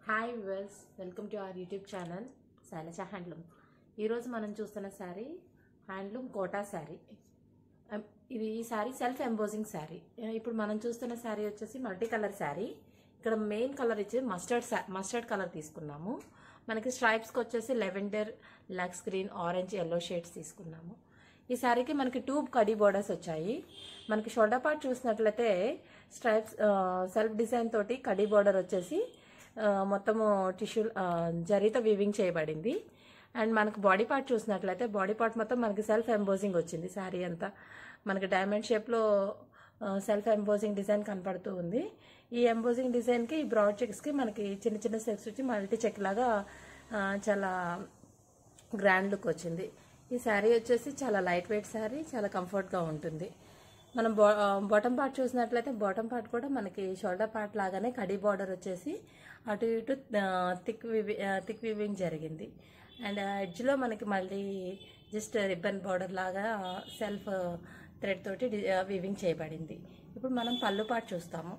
hi viewers welcome to our YouTube channel Shailaja handloom ఈరోజు మనం చూస్తున్న శారీ హ్యాండ్లూమ్ కోటా శారీ అం- ఇది ఈ శారీ సెల్ఫ్ ఎంబోజింగ్ శారీ ఇప్పుడు మనం చూస్తున్న శారీ వచ్చేసి మల్టీ కలర్ శారీ ఇక్కడ మెయిన్ కలర్ ఇచ్చి మస్టర్డ్ మస్టర్డ్ కలర్ తీసుకున్నాము మనకి స్ట్రైప్స్కి వచ్చేసి లెవెండర్ లక్స్ గ్రీన్ ఆరెంజ్ ఎల్లో షేడ్స్ తీసుకున్నాము ఈ శారీకి మనకి టూ కడీ బోర్డర్స్ వచ్చాయి మనకి షోల్డర్ పార్ట్ చూసినట్లయితే స్ట్రైప్స్ సెల్ఫ్ డిజైన్ తోటి కడీ బోర్డర్ వచ్చేసి ఆ, మొత్తము టిష్యూ జరీతో వివింగ్ చేయబడింది అండ్ మనకు బాడీ పార్ట్ చూసినట్లయితే బాడీ పార్ట్ మొత్తం మనకి సెల్ఫ్ ఎంబోజింగ్ వచ్చింది శారీ అంతా మనకి డైమండ్ షేప్లో సెల్ఫ్ ఎంబోజింగ్ డిజైన్ కనపడుతూ ఉంది ఈ ఎంబోజింగ్ డిజైన్కి ఈ బ్రాడ్ చెక్స్కి మనకి చిన్న చిన్న స్టెప్స్ వచ్చి మల్టీ చెక్ లాగా ఆ, చాలా గ్రాండ్ లుక్ వచ్చింది ఈ శారీ వచ్చేసి చాలా లైట్ వెయిట్ శారీ చాలా కంఫర్ట్గా ఉంటుంది మనం బా బాటమ్ పార్ట్ చూసినట్లయితే బాటమ్ పార్ట్ కూడా మనకి షోల్డర్ పార్ట్ లాగానే కడీ బార్డర్ వచ్చేసి అటు ఇటు థిక్ వివి థిక్ వివింగ్ జరిగింది అండ్ ఎడ్జ్లో మనకి మళ్ళీ జస్ట్ రిబ్బన్ బార్డర్ లాగా సెల్ఫ్ థ్రెడ్ తోటి వివింగ్ చేయబడింది ఇప్పుడు మనం పళ్ళు పార్ట్ చూస్తాము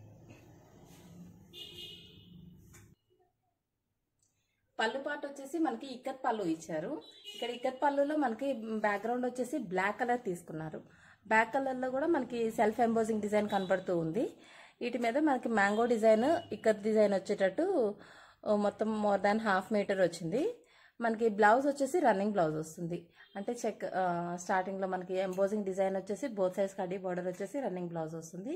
పళ్ళు పార్ట్ వచ్చేసి మనకి ఇక్కత్ పళ్ళు ఇచ్చారు ఇక్కడ ఇక్కత్ పళ్ళులో మనకి బ్యాక్గ్రౌండ్ వచ్చేసి బ్లాక్ కలర్ తీసుకున్నారు బ్లాక్ కలర్లో కూడా మనకి సెల్ఫ్ ఎంబోజింగ్ డిజైన్ కనబడుతూ ఉంది వీటి మీద మనకి మ్యాంగో డిజైన్ ఇక్కత్ డిజైన్ వచ్చేటట్టు ఓ మొత్తం మోర్ దాన్ హాఫ్ మీటర్ వచ్చింది మనకి బ్లౌజ్ వచ్చేసి రన్నింగ్ బ్లౌజ్ వస్తుంది అంటే చెక్ స్టార్టింగ్లో మనకి ఎంబోజింగ్ డిజైన్ వచ్చేసి బోత్ సైజ్ కడ్డీ బార్డర్ వచ్చేసి రన్నింగ్ బ్లౌజ్ వస్తుంది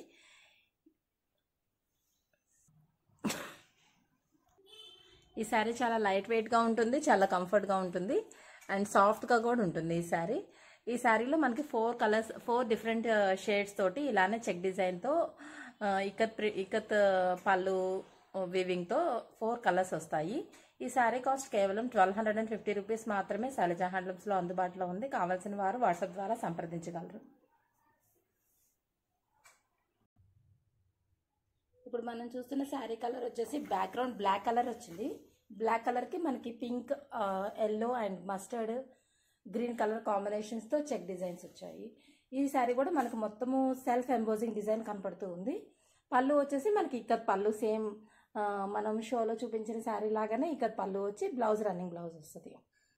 ఈ శారీ చాలా లైట్ వెయిట్గా ఉంటుంది చాలా కంఫర్ట్గా ఉంటుంది అండ్ సాఫ్ట్గా కూడా ఉంటుంది ఈ శారీ ఈ శారీలో మనకి four colours four different shades తోటి ఇలానే చెక్ డిజైన్తో ఇక్కత్ ప్రి ఇక్కత్ పళ్ళు వివింగ్తో ఫోర్ కలర్స్ వస్తాయి ఈ శారీ కాస్ట్ కేవలం twelve hundred and fifty rupees మాత్రమే శైలజ హ్యాండ్లూమ్స్లో అందుబాటులో ఉంది కావాల్సిన వారు వాట్సాప్ ద్వారా సంప్రదించగలరు ఇప్పుడు మనం చూస్తున్న శారీ కలర్ వచ్చేసి బ్యాక్గ్రౌండ్ బ్లాక్ కలర్ వచ్చింది బ్లాక్ కలర్కి మనకి pink yellow and mustard green colour కాంబినేషన్స్తో చెక్ డిజైన్స్ వచ్చాయి ఈ శారీ కూడా మనకు మొత్తము సెల్ఫ్ ఎంబోజింగ్ డిజైన్ కనపడుతూ ఉంది పళ్ళు వచ్చేసి మనకి ఇక్కత్ పళ్ళు సేమ్ మనం షోలో చూపించిన శారీ లాగానే ఇక్కత్ పళ్ళు వచ్చి బ్లౌజ్ రన్నింగ్ బ్లౌజ్ వస్తుంది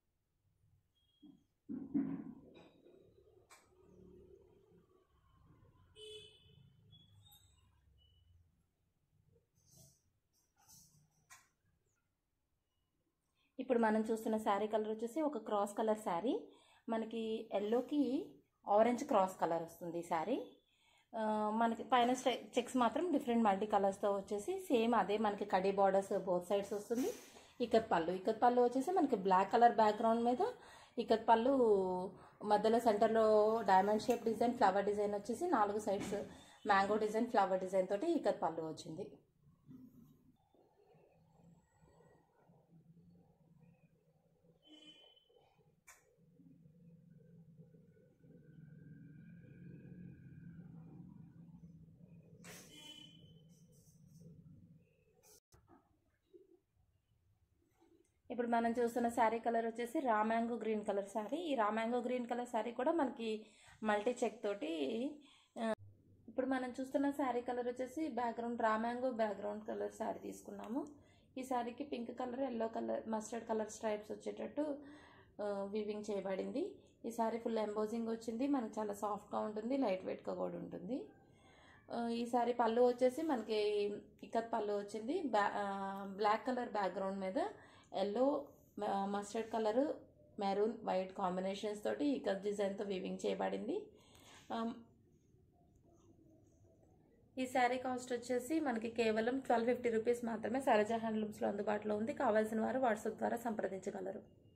ఇప్పుడు మనం చూస్తున్న శారీ కలర్ వచ్చేసి ఒక క్రాస్ కలర్ శారీ మనకి ఎల్లోకి ఆరెంజ్ క్రాస్ కలర్ వస్తుంది ఈ శారీ ఆ, మనకి పైన స్ట్రై- చెక్స్ మాత్రం డిఫరెంట్ మల్టీ కలర్స్తో వచ్చేసి సేమ్ అదే మనకి కడీ బార్డర్స్ బోత్ సైడ్స్ వస్తుంది ఇక్కత్ పళ్ళు ఇక్కత్ పళ్ళు వచ్చేసి మనకి బ్లాక్ కలర్ బ్యాక్గ్రౌండ్ మీద ఇక్కత్ పళ్ళు మధ్యలో సెంటర్లో diamond shape design flower design వచ్చేసి నాలుగు sides mango design flower design తోటి ఇక్కత్ పళ్ళు వచ్చింది ఇప్పుడు మనం చూస్తున్న శారీ కలర్ వచ్చేసి రామాంగో గ్రీన్ కలర్ శారీ ఈ రామాంగో గ్రీన్ కలర్ శారీ కూడా మనకి మల్టీ చెక్ తోటి ఆ, ఇప్పుడు మనం చూస్తున్న శారీ కలర్ వచ్చేసి background raw mango background colour sari తీసుకున్నాము ఈ శారీకి pink colour yellow colour mustard colour stripes వచ్చేటట్టు వీవింగ్ చేయబడింది ఈ శారీ ఫుల్ ఎంబోజింగ్ వచ్చింది మనకు చాలా సాఫ్ట్గా ఉంటుంది లైట్ వెయిట్గా కూడా ఉంటుంది ఆ, ఈ సారీ పళ్ళు వచ్చేసి మనకి ఇక్కత్ పళ్ళు వచ్చింది బ్యా బ్లాక్ కలర్ బ్యాక్గ్రౌండ్ మీద yellow mustard colour maroon white combinations తోటి ఇక్కత్ డిజైన్తో వీవింగ్ చేయబడింది ఆమ్, ఈ శారీ కాస్ట్ వచ్చేసి మనకి కేవలం ట్వెల్వ్ ఫిఫ్టీ రూపీస్ మాత్రమే సరజా హ్యాండ్లూమ్స్లో అందుబాటులో ఉంది కావాల్సిన వారు వాట్సాప్ ద్వారా సంప్రదించగలరు